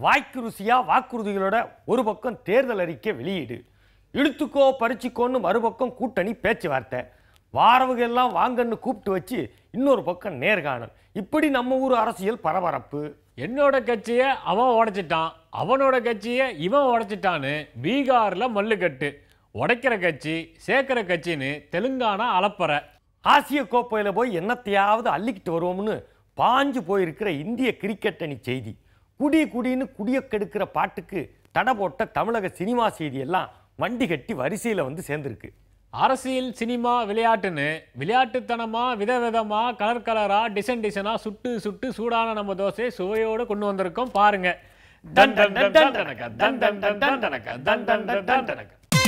வாய்க்கு ருசியா வாக்குறுதிகளோட ஒரு பக்கம் தேர்தல் அறிக்கை வெளியீடு இழுத்துக்கோ பறிச்சுக்கோன்னு மறுபக்கம் கூட்டணி பேச்சுவார்த்தை வாரவங்க எல்லாம் வாங்கன்னு கூப்பிட்டு வச்சு இன்னொரு பக்கம் நேர்காணல் இப்படி நம்ம ஊர் அரசியல் பரபரப்பு என்னோட கட்சியை அவன் உடைச்சிட்டான் அவனோட கட்சியை இவன் உடைச்சிட்டான்னு பீகார்ல மல்லுக்கட்டு உடைக்கிற கட்சி சேர்க்கிற கட்சின்னு தெலுங்கானா அலப்பற ஆசிய கோப்பையில் போய் என்னத்தையாவது அள்ளிக்கிட்டு வருவோம்னு பாஞ்சு போயிருக்கிற இந்திய கிரிக்கெட் அணி செய்தி குடி குடின்னு குடிய கெடுக்கிற பாட்டுக்கு தடை போட்ட தமிழக சினிமா செய்தி எல்லாம் வண்டி கட்டி வரிசையில் வந்து சேர்ந்துருக்கு அரசியல் சினிமா விளையாட்டுன்னு விளையாட்டுத்தனமா விதவிதமா கலர் கலரா டிசைன் டிசைனா சுட்டு சுட்டு சூடான நம்ம தோசை சுவையோடு கொண்டு வந்திருக்கோம் பாருங்க டன் டன் டன் டன் டனக்க, டன் டன் டன் டன் டனக்க, டன் டன் டன் டன் டனக்க.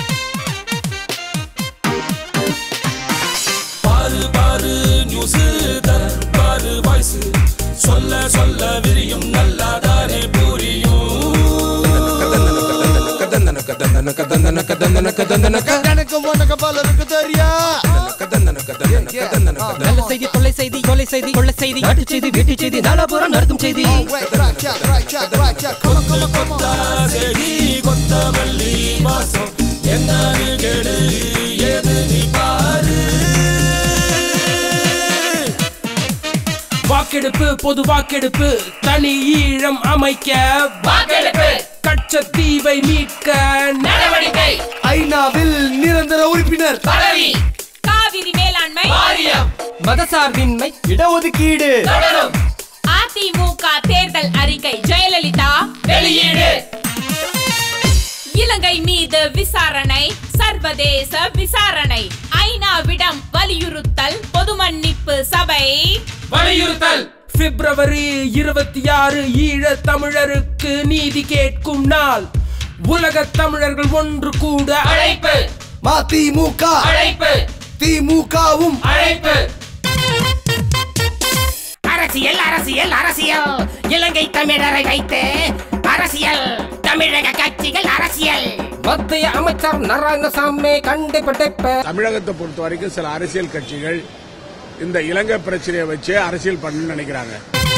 பாரு பாரு நியூஸ் பாரு வாய்ஸ் சொல்ல சொல்ல விரியும் நல்லாதானே புரியும் எனக்கு உனக்கு பலருக்கு தெரியா நல்ல செய்தி கொள்ளை செய்தி கொலை செய்தி கொள்ளை செய்தி நாட்டு செய்தி வீட்டு செய்தி நாலாபுரம் நடக்கும் செய்தி Wait, right check, right check, right check. Come on, come on, come on. செடி கொத்தமல்லி வாசம் என்னன்னு கேடு ஏது நீ பாரு வாக்கெடுப்பு பொது வாக்கெடுப்பு தனி ஈழம் அமைக்க வாக்கெடுப்பு கச்சத்தீவை மீட்க நடவடிக்கை ஐநாவில் நிரந்தர உறுப்பினர் பதவி காவிரி மேலாண்மை வாரியம் மதசார்பின்மை இடஒதுக்கீடு தொடரும் அதிமுக தேர்தல் அறிக்கை ஜெயலலிதா வெளியீடு இலங்கை மீது விசாரணை சர்வதேச விசாரணை ஐநாவிடம் வலியுறுத்தல் பொது மன்னிப்பு சபை வலியுறுத்தல் பிப்ரவரி இருபத்தி ஆறு ஈழ தமிழருக்கு நீதி கேட்கும் நாள் உலக தமிழர்கள் ஒன்று கூட அழைப்பு மதிமுக அழைப்பு திமுகவும் அழைப்பு அரசியல் அரசியல் அரசியல் இலங்கை தமிழரை வைத்து அரசியல் தமிழக கட்சிகள் அரசியல் மத்திய அமைச்சர் நாராயணசாமி கண்டுபிடிப்பு தமிழகத்தை பொறுத்த வரைக்கும் சில அரசியல் கட்சிகள் இந்த இலங்கை பிரச்சனையை வச்சு அரசியல் பண்ணணும்னு நினைக்கிறாங்க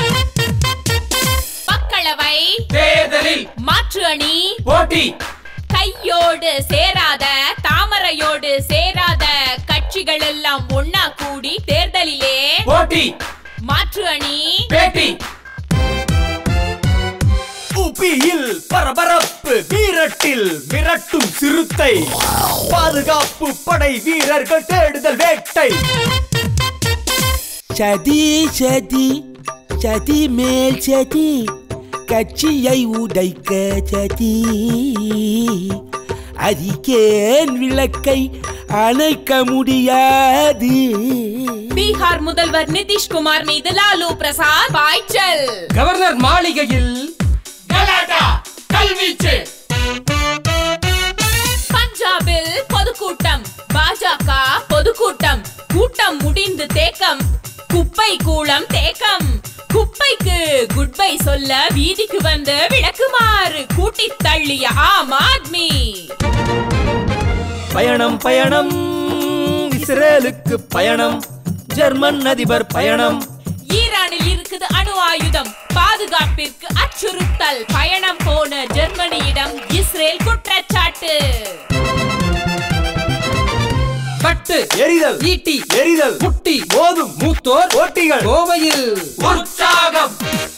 மக்களவை தேர்தலில் மாற்று அணி போட்டி கையோடு சேராத தாமரையோடு சேராத கட்சிகள் எல்லாம் ஒன்னா கூடி தேர்தலிலே போட்டி மாற்று அணி பேட்டி உபியில் பரபரப்பு வீரட்டில் விரட்டும் சிறுத்தை பாதுகாப்பு படை வீரர்கள் தேடுதல் வேட்டை சதி சதி சதி மேல் சதி கட்சியை உடைக்க சதி அதிகேன் விளக்கை அணைக்க முடியாது பீகார் முதல்வர் நிதிஷ்குமார் மீது லாலு பிரசாத் பாய்ச்சல் கவர்னர் மாளிகையில் கலாட்டா கல்வீச்சு பஞ்சாபில் பொதுக்கூட்டம் பாஜக பொதுக்கூட்டம் கூட்டம் முடிந்து தேக்கம் குப்பை கூளம் தேக்கம் குப்பைக்கு குட் பை சொல்ல வீதிக்கு வந்து விளக்குமாறு கூட்டி தள்ளிய ஆம் ஆத்மி பயணம் பயணம் இஸ்ரேலுக்கு பயணம் ஜெர்மன் அதிபர் பயணம் ஈரானில் இருக்குது அணு ஆயுதம் பாதுகாப்பிற்கு அச்சுறுத்தல் பயணம் போன ஜெர்மனியிடம் இஸ்ரேல் குற்றச்சாட்டு கட்டு எரிதல் ஈட்டி எரிதல் முட்டி போதும் மூத்தோர் போட்டிகள் கோவையில் உற்சாகம்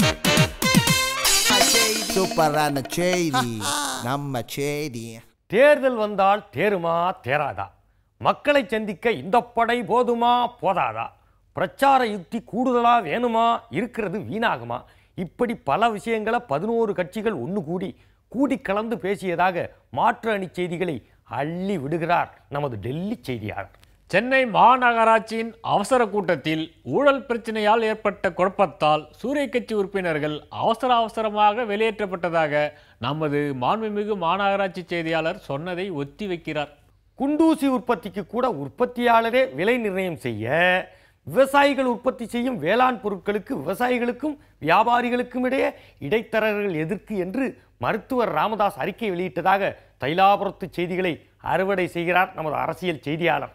சூப்பரான செய்தி நம்ம செய்தி தேர்தல் வந்தால் தேருமா தேராதா மக்களை சந்திக்க இந்த படை போதுமா போதாதா பிரச்சார யுக்தி கூடுதலா வேணுமா இருக்கிறது வீணாகுமா இப்படி பல விஷயங்களை பதினோரு கட்சிகள் ஒன்று கூடி கூடி கலந்து பேசியதாக மாற்று அணி செய்திகளை அள்ளி விடுகிறார் நமது டெல்லி செய்தியாளர் சென்னை மாநகராட்சியின் அவசர கூட்டத்தில் ஊழல் பிரச்சனையால் ஏற்பட்ட குழப்பத்தால் சூரிய கட்சி உறுப்பினர்கள் அவசர அவசரமாக வெளியேற்றப்பட்டதாக நமது மாண்புமிகு மாநகராட்சி செய்தியாளர் சொன்னதை ஒத்தி வைக்கிறார் குண்டூசி உற்பத்திக்கு கூட உற்பத்தியாளரே விலை நிர்ணயம் செய்ய விவசாயிகள் உற்பத்தி செய்யும் வேளாண் பொருட்களுக்கு விவசாயிகளுக்கும் வியாபாரிகளுக்கும் இடையே இடைத்தரகர்கள் எதிர்க்கு என்று மருத்துவர் ராமதாஸ் அறிக்கை வெளியிட்டதாக தைலாபுரத்து செய்திகளை அறுவடை செய்கிறார் நமது அரசியல் செய்தியாளர்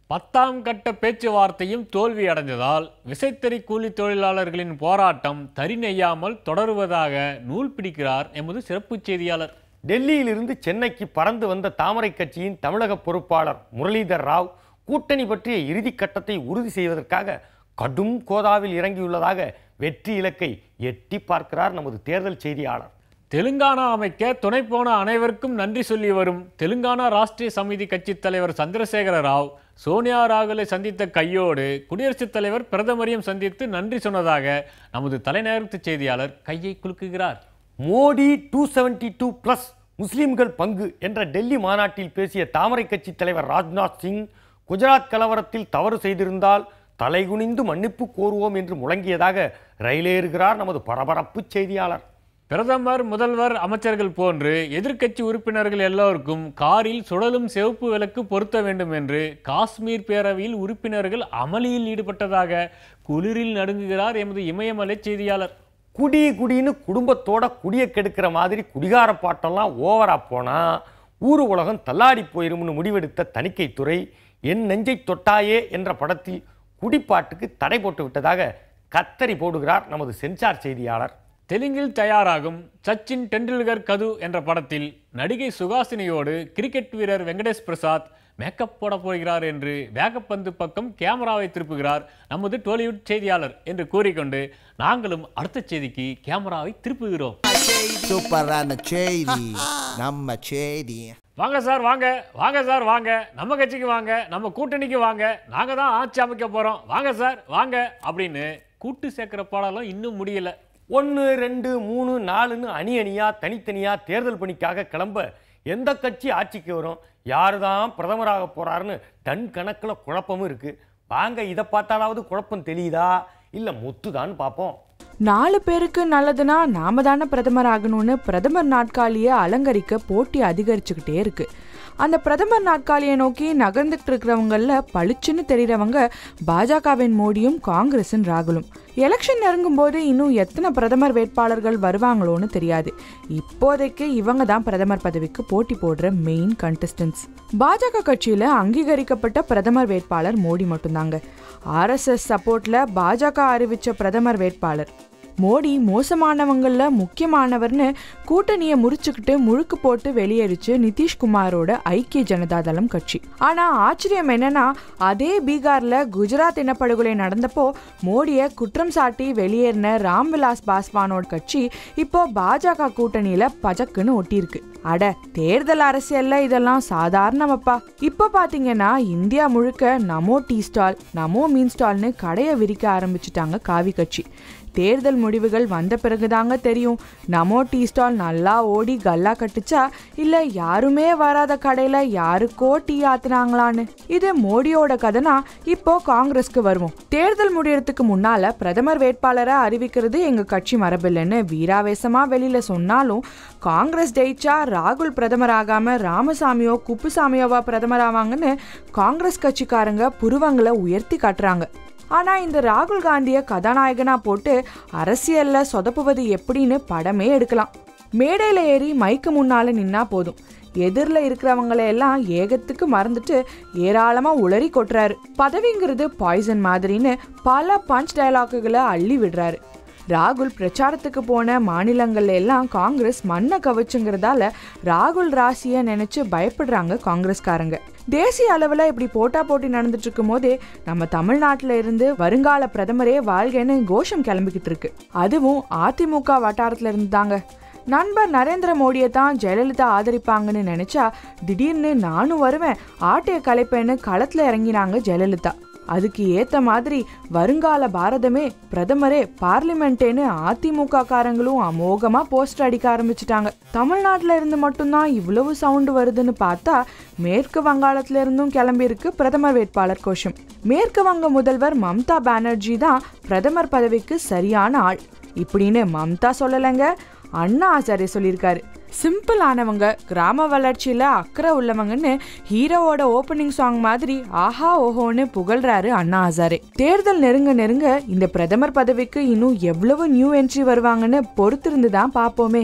பத்தாம் கட்ட பேச்சுவார்த்தையும் தோல்வி அடைந்ததால் விசைத்தறி கூலி தொழிலாளர்களின் போராட்டம் தறி நெய்யாமல் தொடருவதாக நூல் பிடிக்கிறார் எமது சிறப்பு செய்தியாளர் டெல்லியிலிருந்து சென்னைக்கு பறந்து வந்த தாமரை கட்சியின் தமிழக பொறுப்பாளர் முரளிதர் ராவ் கூட்டணி பற்றிய இறுதி கட்டத்தை உறுதி செய்வதற்காக கடும் கோதாவில் இறங்கியுள்ளதாக வெற்றி இலக்கை எட்டி பார்க்கிறார் நமது தேர்தல் செய்தியாளர் தெலுங்கானா அமைக்க துணை போன அனைவருக்கும் நன்றி சொல்லி வரும் தெலுங்கானா ராஷ்டிரிய சமிதி கட்சித் தலைவர் சந்திரசேகர ராவ் சோனியா ராகுலை சந்தித்த கையோடு குடியரசுத் தலைவர் பிரதமரையும் சந்தித்து நன்றி சொன்னதாக நமது தலைநகரத்து செய்தியாளர் கையை குலுக்குகிறார் Modi two seventy two plus முஸ்லிம்கள் பங்கு என்ற டெல்லி மாநாட்டில் பேசிய தாமரை கட்சி தலைவர் ராஜ்நாத் சிங் குஜராத் கலவரத்தில் தவறு செய்திருந்தால் தலைகுனிந்து மன்னிப்பு கோருவோம் என்று முழங்கியதாக ரயிலேறுகிறார் நமது பரபரப்பு செய்தியாளர் பிரதமர் முதல்வர் அமைச்சர்கள் போன்று எதிர்க்கட்சி உறுப்பினர்கள் எல்லோருக்கும் காரில் சுழலும் சிவப்பு விளக்கு பொருத்த வேண்டும் என்று காஷ்மீர் பேரவையில் உறுப்பினர்கள் அமளியில் ஈடுபட்டதாக குளிரில் நடுங்குகிறார் எமது இமயமலை செய்தியாளர் குடி குடின்னு குடும்பத்தோட குடியை கெடுக்கிற மாதிரி குடிகார பாட்டெல்லாம் ஓவரா போனா ஊரு உலகம் தள்ளாடி போயிரும்னு முடிவெடுத்த தணிக்கைத்துறை என் நெஞ்சை தொட்டாயே என்ற படத்தில் குடிப்பாட்டுக்கு தடை போட்டு விட்டதாக கத்தரி போடுகிறார் நமது சென்சார் செய்தியாளர் தெலுங்கில் தயாராகும் சச்சின் டெண்டுல்கர் கது என்ற படத்தில் நடிகை சுகாசினியோடு கிரிக்கெட் வீரர் வெங்கடேஷ் பிரசாத் மேக்கப் போட போகிறார் என்று வேகப்பந்து பக்கம் கேமராவை திருப்புகிறார் நமது டோலிவுட் செய்தியாளர் என்று கூறிக்கொண்டு நாங்களும் அடுத்த செய்திக்கு கேமராவை திருப்புகிறோம் சூப்பரான செய்தி நம்ம செய்தி வாங்க சார் வாங்க வாங்க சார் வாங்க நம்ம கட்சிக்கு வாங்க நம்ம கூட்டணிக்கு வாங்க நாங்க தான் ஆட்சி அமைக்க போறோம் வாங்க சார் வாங்க அப்படின்னு கூட்டு சேர்க்கிற பாடலும் இன்னும் முடியல ஒன்று ரெண்டு மூணு நாலுன்னு அணி அணியா தனித்தனியா தேர்தல் பணிக்காக கிளம்ப எந்த கட்சி ஆட்சிக்கு வரும் யாரு தான் பிரதமராக போறாருன்னு டன் கணக்கில் குழப்பமும் இருக்கு வாங்க இதை பார்த்தாலாவது குழப்பம் தெரியுதா இல்லை முத்துதான்னு பார்ப்போம் நாலு பேருக்கு நல்லதுன்னா நாம தானே பிரதமர் ஆகணும்னு பிரதமர் நாட்காலியை அலங்கரிக்க போட்டி அதிகரிச்சுக்கிட்டே இருக்கு அந்த பிரதமர் நாட்காலியை நோக்கி நகர்ந்துட்டு இருக்கிறவங்கள பளிச்சுன்னு தெரிகிறவங்க பாஜகவின் மோடியும் காங்கிரஸின் ராகுலும் எலெக்ஷன் நெருங்கும் போது இன்னும் எத்தனை பிரதமர் வேட்பாளர்கள் வருவாங்களோன்னு தெரியாது இப்போதைக்கு இவங்க தான் பிரதமர் பதவிக்கு போட்டி போடுற மெயின் கண்டஸ்டன்ஸ் பாஜக கட்சியில அங்கீகரிக்கப்பட்ட பிரதமர் வேட்பாளர் மோடி மட்டும்தாங்க ஆர்எஸ்எஸ் சப்போர்ட்ல பாஜக அறிவிச்ச பிரதமர் வேட்பாளர் மோடி மோசமானவங்கள முக்கியமானவர்னு கூட்டணியை முறிச்சுக்கிட்டு முழுக்கு போட்டு வெளியேறிச்சு நிதிஷ்குமாரோட ஐக்கிய ஜனதா தளம் கட்சி ஆனா ஆச்சரியம் என்னன்னா அதே பீகார்ல குஜராத் இனப்படுகொலை நடந்தப்போ மோடியை குற்றம் சாட்டி வெளியேறின ராம்விலாஸ் பாஸ்வானோட கட்சி இப்போ பாஜக கூட்டணியில பஜக்குன்னு ஒட்டியிருக்கு அட தேர்தல் அரசியல்ல இதெல்லாம் சாதாரணமப்பா இப்போ பாத்தீங்கன்னா இந்தியா முழுக்க நமோ டீ ஸ்டால் நமோ மீன் ஸ்டால்னு கடையை விரிக்க ஆரம்பிச்சிட்டாங்க காவி கட்சி தேர்தல் முடிவுகள் வந்த பிறகுதாங்க தெரியும் நமோ டீ ஸ்டால் நல்லா ஓடி கல்லா கட்டுச்சா இல்ல யாருமே வராத கடையில யாருக்கோ டீ ஆத்துனாங்களான்னு இது மோடியோட கதைனா இப்போ காங்கிரஸ்க்கு வருவோம் தேர்தல் முடியறதுக்கு முன்னால பிரதமர் வேட்பாளரை அறிவிக்கிறது எங்க கட்சி மரபில்லைன்னு வீராவேசமா வெளியில சொன்னாலும் காங்கிரஸ் ஜெயிச்சா ராகுல் பிரதமர் ஆகாம ராமசாமியோ குப்புசாமியோவா பிரதமர் ஆவாங்கன்னு காங்கிரஸ் கட்சிக்காரங்க புருவங்களை உயர்த்தி காட்டுறாங்க ஆனா இந்த ராகுல் காந்திய கதாநாயகனா போட்டு அரசியல்ல சொதப்புவது எப்படின்னு படமே எடுக்கலாம் மேடையில ஏறி மைக்கு முன்னால நின்னா போதும் எதிரில் இருக்கிறவங்கள எல்லாம் ஏகத்துக்கு மறந்துட்டு ஏராளமா உளறி கொட்டுறாரு பதவிங்கிறது பாய்சன் மாதிரின்னு பல பஞ்ச் டயலாக்குகளை அள்ளி விடுறாரு ராகுல் பிரச்சாரத்துக்கு போன மாநிலங்கள்ல எல்லாம் காங்கிரஸ் மண்ணை கவச்சுங்கிறதால ராகுல் ராசியை நினைச்சு பயப்படுறாங்க காங்கிரஸ்காரங்க தேசிய அளவில் இப்படி போட்டா போட்டி நடந்துட்டு இருக்கும் போதே நம்ம தமிழ்நாட்டில் இருந்து வருங்கால பிரதமரே வாழ்கன்னு கோஷம் கிளம்பிக்கிட்டு இருக்கு அதுவும் அதிமுக வட்டாரத்துல இருந்து தாங்க நண்பர் நரேந்திர மோடியை தான் ஜெயலலிதா ஆதரிப்பாங்கன்னு நினைச்சா திடீர்னு நானும் வருவேன் ஆட்டைய கலைப்பேன்னு களத்துல இறங்கினாங்க ஜெயலலிதா அதுக்கு ஏத்த மாதிரி வருங்கால பாரதமே பிரதமரே பார்லிமெண்டேன்னு அதிமுக காரங்களும் அமோகமா போஸ்டர் அடிக்க ஆரம்பிச்சிட்டாங்க தமிழ்நாட்டுல இருந்து மட்டும்தான் இவ்வளவு சவுண்டு வருதுன்னு பார்த்தா மேற்கு வங்காளத்துல இருந்தும் கிளம்பியிருக்கு பிரதமர் வேட்பாளர் கோஷம் மேற்கு வங்க முதல்வர் மம்தா பானர்ஜி தான் பிரதமர் பதவிக்கு சரியான ஆள் இப்படின்னு மம்தா சொல்லலைங்க அண்ணா ஆச்சாரிய சொல்லியிருக்காரு சிம்பிள் ஆனவங்க கிராம வளர்ச்சியில அக்கறை உள்ளவங்கன்னு ஹீரோவோட ஓப்பனிங் சாங் மாதிரி ஆஹா ஓஹோன்னு புகழ்றாரு அண்ணா ஹசாரே தேர்தல் நெருங்க நெருங்க இந்த பிரதமர் பதவிக்கு இன்னும் எவ்வளவு நியூ என்ட்ரி வருவாங்கன்னு பொறுத்திருந்து தான் பார்ப்போமே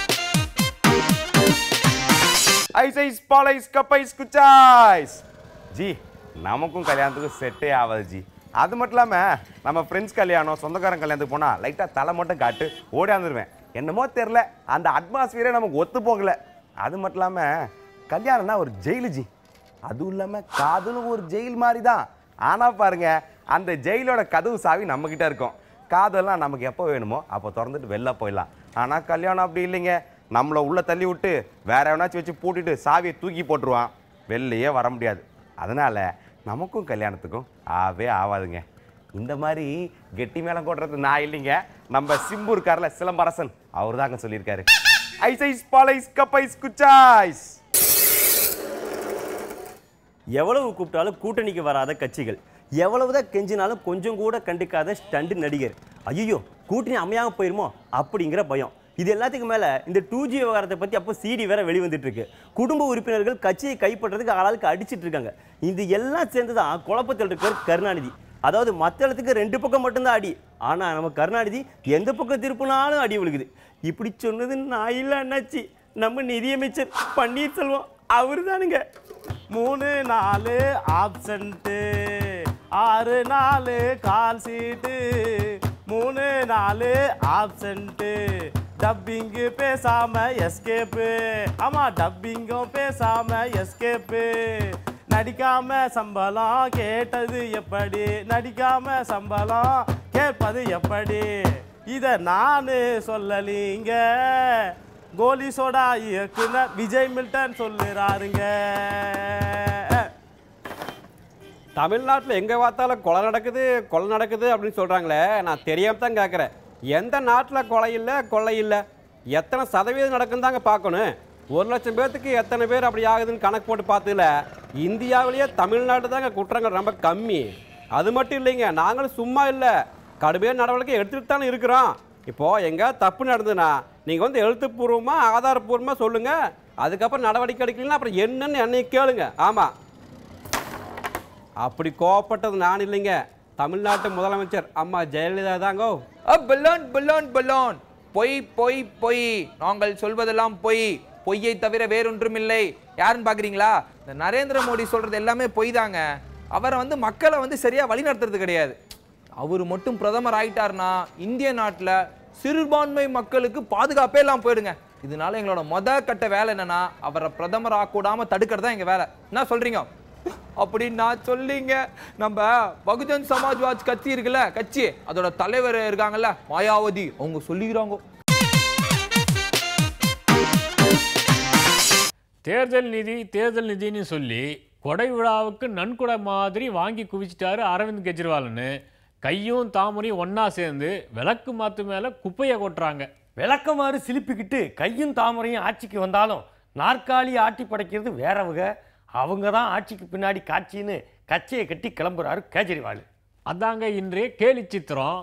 Ice, ice, pala, ice, capa, escucháis. Ji நமக்கும் கல்யாணத்துக்கும் செட்டே ஆகாது ஜி அது மட்டும் இல்லாமல் நம்ம ஃப்ரெண்ட்ஸ் கல்யாணம் சொந்தக்காரன் கல்யாணத்துக்கு போனால் லைட்டாக தலை மட்டும் காட்டு ஓடியாந்துருவேன் என்னமோ தெரில அந்த அட்மாஸ்பியரே நமக்கு ஒத்து போகல அது மட்டும் இல்லாமல் கல்யாணம்னா ஒரு ஜெயிலு ஜி அதுவும் இல்லாமல் காதலும் ஒரு ஜெயில் மாதிரி தான் ஆனால் பாருங்க அந்த ஜெயிலோட கதவு சாவி நம்மக்கிட்ட இருக்கும் காதல்லாம் நமக்கு எப்போ வேணுமோ அப்போ திறந்துட்டு வெளில போயிடலாம் ஆனால் கல்யாணம் அப்படி இல்லைங்க நம்மளை உள்ளே தள்ளி விட்டு வேற எவனாச்சும் வச்சு பூட்டிட்டு சாவியை தூக்கி போட்டுருவான் வெளிலையே வர முடியாது அதனால் நமக்கும் கல்யாணத்துக்கும் ஆவே ஆகாதுங்க இந்த மாதிரி கெட்டி மேளம் கொட்டுறது நான் இல்லைங்க நம்ம சிம்பு இருக்கார்ல சிலம்பரசன் அவர் தாங்க சொல்லியிருக்காரு ஐஸ் ஐஸ் பாலைஸ் கப்பைஸ் குச்சாய்ஸ் எவ்வளவு கூப்பிட்டாலும் கூட்டணிக்கு வராத கட்சிகள் எவ்வளவுதான் கெஞ்சினாலும் கொஞ்சம் கூட கண்டுக்காத ஸ்டண்ட் நடிகர் ஐயோ கூட்டணி அமையாம போயிருமோ அப்படிங்கிற பயம் இது எல்லாத்துக்கும் மேல இந்த டூ ஜி விவகாரத்தை பத்தி அப்போ சிடி வேற வெளிவந்துட்டு இருக்கு குடும்ப உறுப்பினர்கள் கட்சியை கைப்பற்றதுக்கு ஆளாளுக்கு அடிச்சிட்டு இருக்காங்க இது எல்லாம் சேர்ந்து தான் குழப்பத்தில் இருக்கிற கருணாநிதி அதாவது மற்ற இடத்துக்கு ரெண்டு பக்கம் மட்டும்தான் அடி ஆனா நம்ம கருணாநிதி எந்த பக்கம் திருப்பினாலும் அடி விழுகுது இப்படி சொன்னது நான் இல்லை அண்ணாச்சி நம்ம நிதியமைச்சர் பன்னீர்செல்வம் அவரு தானுங்க மூணு நாலு ஆப்சண்ட்டு ஆறு நாலு கால் சீட்டு மூணு நாலு ஆப்சண்ட்டு டப்பிங்கு பேசாம எஸ்கேப்பு ஆமா டப்பிங்கும் பேசாம எஸ்கேப்பு நடிக்காம சம்பளம் கேட்டது எப்படி நடிக்காம சம்பளம் கேட்பது எப்படி இத நானு சொல்லலீங்க கோலி சோடா இயக்குனர் விஜய் மில்டன் சொல்லுறாருங்க தமிழ்நாட்டில் எங்கே பார்த்தாலும் கொலை நடக்குது கொலை நடக்குது அப்படின்னு சொல்கிறாங்களே நான் தெரியாம தான் கேட்குறேன் எந்த நாட்டில் கொலை இல்லை கொள்ளை இல்லை எத்தனை சதவீதம் நடக்குன்னு தாங்க பார்க்கணும் ஒரு லட்சம் பேர்த்துக்கு எத்தனை பேர் அப்படி ஆகுதுன்னு கணக்கு போட்டு பார்த்ததுல இந்தியாவிலேயே தமிழ்நாடு தாங்க குற்றங்கள் ரொம்ப கம்மி அது மட்டும் இல்லைங்க நாங்களும் சும்மா இல்லை கடுமையான நடவடிக்கை எடுத்துகிட்டு தானே இருக்கிறோம் இப்போது எங்கே தப்பு நடந்ததுன்னா நீங்கள் வந்து எழுத்துப்பூர்வமாக ஆதாரப்பூர்வமாக சொல்லுங்கள் அதுக்கப்புறம் நடவடிக்கை எடுக்கலைன்னா அப்புறம் என்னன்னு என்னை கேளுங்க ஆமாம் அப்படி கோவப்பட்டது நான் இல்லைங்க தமிழ்நாட்டு முதலமைச்சர் அம்மா ஜெயலலிதா தாங்கோ பலோன் பலோன் பலோன் பொய் பொய் பொய் நாங்கள் சொல்வதெல்லாம் பொய் பொய்யை தவிர வேறொன்றுமில்லை யாருன்னு பாக்குறீங்களா இந்த நரேந்திர மோடி சொல்றது எல்லாமே பொய் தாங்க அவரை வந்து மக்களை வந்து சரியா வழி நடத்துறது கிடையாது அவர் மட்டும் பிரதமர் ஆயிட்டாருன்னா இந்திய நாட்டில் சிறுபான்மை மக்களுக்கு பாதுகாப்பே எல்லாம் போயிடுங்க இதனால எங்களோட மொத கட்ட வேலை என்னன்னா அவரை பிரதமர் ஆக்கூடாம தடுக்கிறது தான் எங்க வேலை என்ன சொல்றீங்க அப்படின்னு நான் சொல்லிங்க நம்ம பகுஜன் சமாஜ்வாத் கட்சி இருக்குல்ல கட்சி அதோட தலைவர் இருக்காங்கல்ல மாயாவதி அவங்க சொல்லிக்கிறாங்க தேர்தல் நிதி தேர்தல் நிதின்னு சொல்லி கொடை விழாவுக்கு நன்கொடை மாதிரி வாங்கி குவிச்சிட்டாரு அரவிந்த் கெஜ்ரிவால்னு கையும் தாமரையும் ஒண்ணா சேர்ந்து விளக்கு மாத்து மேல குப்பையை கொட்டுறாங்க விளக்கமாறு சிலிப்பிக்கிட்டு கையும் தாமரையும் ஆட்சிக்கு வந்தாலும் நாற்காலி ஆட்டி படைக்கிறது வேறவங்க அவங்க தான் ஆட்சிக்கு பின்னாடி காட்சின்னு கச்சையை கட்டி கிளம்புறாரு கேஜ்ரிவால் அதாங்க இன்றைய கேலி சித்திரம்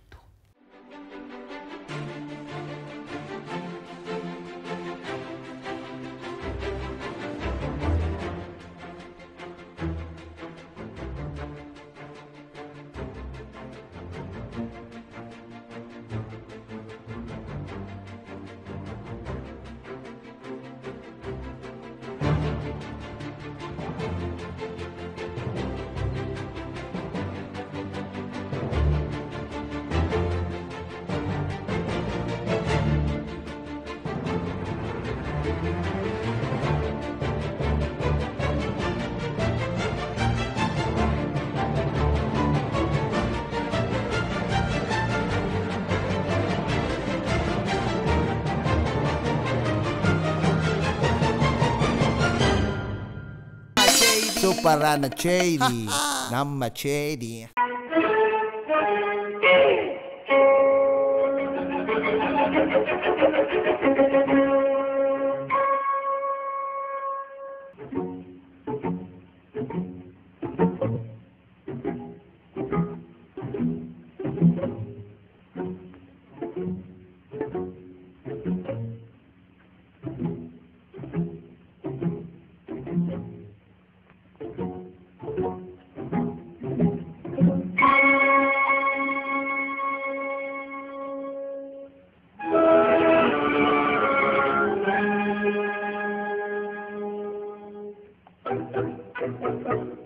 சூப்பரான செய்தி நம்ம செய்தி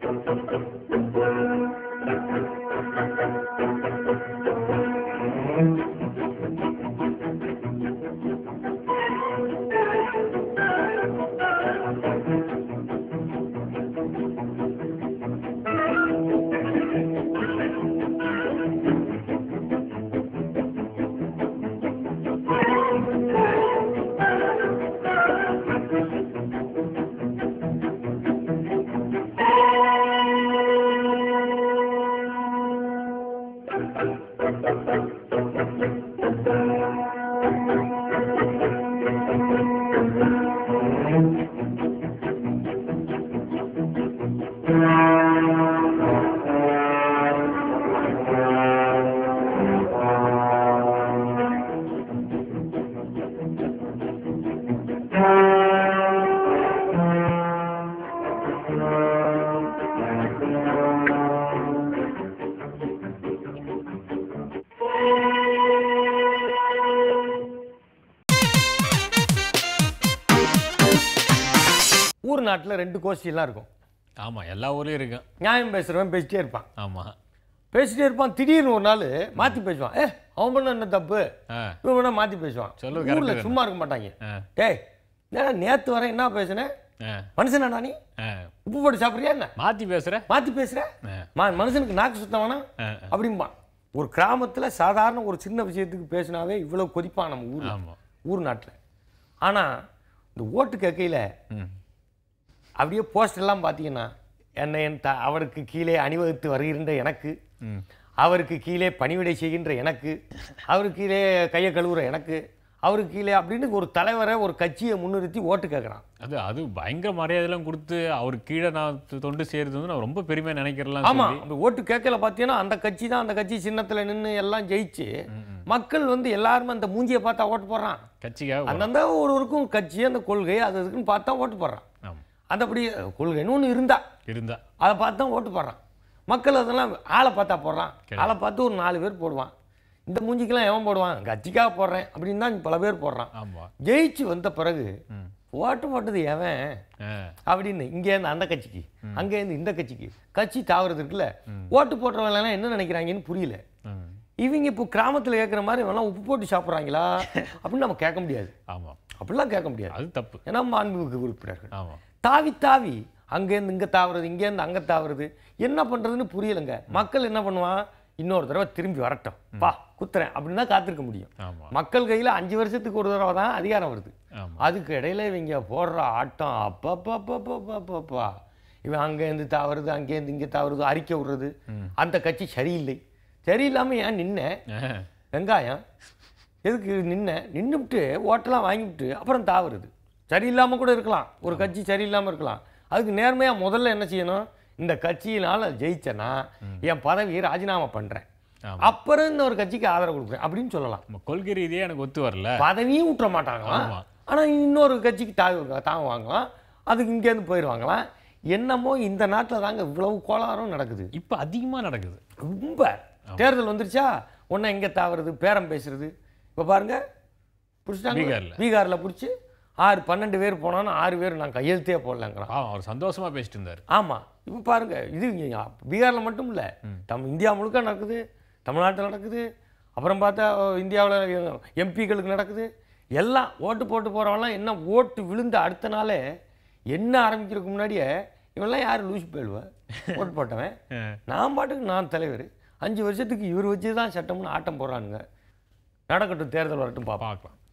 ஊர் நாட்டில் ரெண்டு கோஷ்டிலாம் இருக்கும் ஆமா எல்லா ஊர்லயும் இருக்கும் நியாயம் பேசுகிறவன் பேசிட்டே இருப்பான் ஆமா பேசிட்டே இருப்பான் திடீர்னு ஒரு நாள் மாற்றி பேசுவான் ஏ அவன் பண்ண என்ன தப்பு ஆ. இவன் பண்ண மாற்றி பேசுவான் சொல்லுது correct ஊரில் தானே. சும்மா இருக்க மாட்டாங்க ஆ. டேய் என்னடா நேற்று வர என்ன பேசுனேன் ஆ. மனுஷனாடா நீ ஆ. உப்பு போட்டு சாப்பிட்றியா என்ன மாத்தி பேசுற மாற்றி பேசுகிற மா மனுஷனுக்கு நாக்கு சுத்தம் வேணாம் ஆ. அப்படிம்பான் ஒரு கிராமத்தில் சாதாரண ஒரு சின்ன விஷயத்துக்கு பேசினாவே இவ்வளோ கொதிப்பான் நம்ம ஊர் ஆமா. ஊர் நாட்டில் ஆனால் இந்த ஓட்டு கேட்கையில் ம். அப்படியே போஸ்ட் எல்லாம் பார்த்தீங்கன்னா என்னை என் த அவருக்கு கீழே அணிவகுத்து வருகின்ற எனக்கு ம். அவருக்கு கீழே பணிவிடை செய்கின்ற எனக்கு அவருக்கு கீழே கையை கழுவுற எனக்கு அவருக்கு கீழே அப்படின்னு ஒரு தலைவரை ஒரு கட்சியை முன்னிறுத்தி ஓட்டு கேட்குறான் அது அது பயங்கர மரியாதைலாம் கொடுத்து அவர் கீழே நான் தொ- தொண்டு செய்யறது வந்து நான் ரொம்ப பெருமையா நினைக்கிறலாம் ஆமா அந்த ஓட்டு கேட்கல பார்த்தீங்கன்னா அந்த கட்சி தான் அந்த கட்சி சின்னத்தில் நின்று எல்லாம் ஜெயிச்சு மக்கள் வந்து எல்லாருமே அந்த மூஞ்சியை பார்த்தா ஓட்டு போடுறான் கட்சிக்காக அந்தந்த ஒருவருக்கும் கட்சி அந்த கொள்கை அது இதுக்குன்னு பார்த்தா ஓட்டு போடுறான் ஆமா. அந்தபடி கொள்கைன்னு ஒன்று இருந்தா இருந்தா அதை பார்த்து தான் ஓட்டு போடுறான் மக்கள் அதெல்லாம் ஆளை பார்த்தா போடுறான் ஆளை பார்த்து ஒரு நாலு பேர் போடுவான் இந்த மூஞ்சிக்கெல்லாம் எவன் போடுவான் கட்சிக்காக போடுறேன் அப்படின்னு தான் பல பேர் போடுறான் ஆமா ஜெயிச்சு வந்த பிறகு ஓட்டு போட்டது எவன் ஆ. அப்படின்னு இங்கேருந்து அந்த கட்சிக்கு அங்கேருந்து இந்த கட்சிக்கு கட்சி தாவறது இருக்குல்ல ஓட்டு போடுறவங்க எல்லாம் என்ன நினைக்கிறாங்கன்னு புரியல ம். இவங்க இப்போ கிராமத்தில் கேட்குற மாதிரி இவெல்லாம் உப்பு போட்டு சாப்பிட்றாங்களா அப்படின்னு நம்ம கேட்க முடியாது ஆமா அப்படிலாம் கேட்க முடியாது அது தப்பு ஏன்னா மாண்புமிகு உறுப்பினர்கள் ஆமா தாவி தாவி அங்கேருந்து இங்கே தாவுறது இங்கேருந்து அங்கே தாவுறது என்ன பண்ணுறதுன்னு புரியலைங்க மக்கள் என்ன பண்ணுவான் இன்னொரு தடவை திரும்பி வரட்டும் பா குத்துறேன் அப்படின்னு தான் காத்திருக்க முடியும் ஆமா மக்கள் கையில் அஞ்சு வருஷத்துக்கு ஒரு தடவை தான் அதிகாரம் வருது ஆமா அதுக்கு இடையில இவங்க போடுற ஆட்டம் அப்பப்பப்பப்பப்பப்பா இவன் அங்கேருந்து தாவுறது அங்கேருந்து இங்கே தாவுறது அறிக்கை விடுறது அந்த கட்சி சரியில்லை சரியில்லாமல் ஏன் நின்ன ஆ. வெங்காயம் எதுக்கு நின்ன நின்றுவிட்டு ஓட்டெல்லாம் வாங்கிவிட்டு அப்புறம் தாவுறது சரியில்லாமல் கூட இருக்கலாம் ஒரு கட்சி சரியில்லாமல் இருக்கலாம் அதுக்கு நேர்மையாக முதல்ல என்ன செய்யணும் இந்த கட்சியினால் ஜெயிச்சேன்னா என் பதவியை ராஜினாமா பண்ணுறேன் ஆமா. அப்புறம் இந்த ஒரு கட்சிக்கு ஆதரவு கொடுக்குறேன் அப்படின்னு சொல்லலாம் நம்ம கொள்கை ரீதியா எனக்கு ஒத்து வரல பதவியும் விட்டுற மாட்டாங்களாம் ஆமா. ஆனால் இன்னொரு கட்சிக்கு தாவி தாங்க வாங்கலாம் அதுக்கு இங்கேருந்து போயிடுவாங்களாம் என்னமோ இந்த நாட்டில் தாங்க இவ்வளவு கோளாறும் நடக்குது இப்ப அதிகமா நடக்குது ரொம்ப தேர்தல் வந்துருச்சா ஒன்று எங்கே தாவுறது பேரம் பேசுறது இப்போ பாருங்க பிடிச்சிட்டாங்க பீகார்ல. பீகாரில் பிடிச்சி ஆறு பன்னெண்டு பேர் போனாலும் ஆறு பேர் நான் கையெழுத்தே போடலங்கிறான் ஆ, அவர் சந்தோஷமா பேசிட்டு இருந்தாரு ஆமாம் இப்போ பாருங்க இது இங்க பீகாரில் மட்டும் இல்லை தம் இந்தியா முழுக்க நடக்குது தமிழ்நாட்டில் நடக்குது அப்புறம் பார்த்தா இந்தியாவில் எம்பிக்களுக்கு நடக்குது எல்லாம் ஓட்டு போட்டு போகிறவங்களாம் என்ன ஓட்டு விழுந்த அடுத்த நாளே என்ன ஆரம்பிக்கிறதுக்கு முன்னாடியே இவெல்லாம் யார் லூஸ் போயிடுவா ஓட்டு போட்டவன் நான் பாட்டுக்கு நான் தலைவர் அஞ்சு வருஷத்துக்கு இவர் வச்சு தான் சட்டம்னு ஆட்டம் போடுறானுங்க நடக்கட்டும் தேர்தல் வரட்டும் பார்ப்போம் பார்க்கலாம்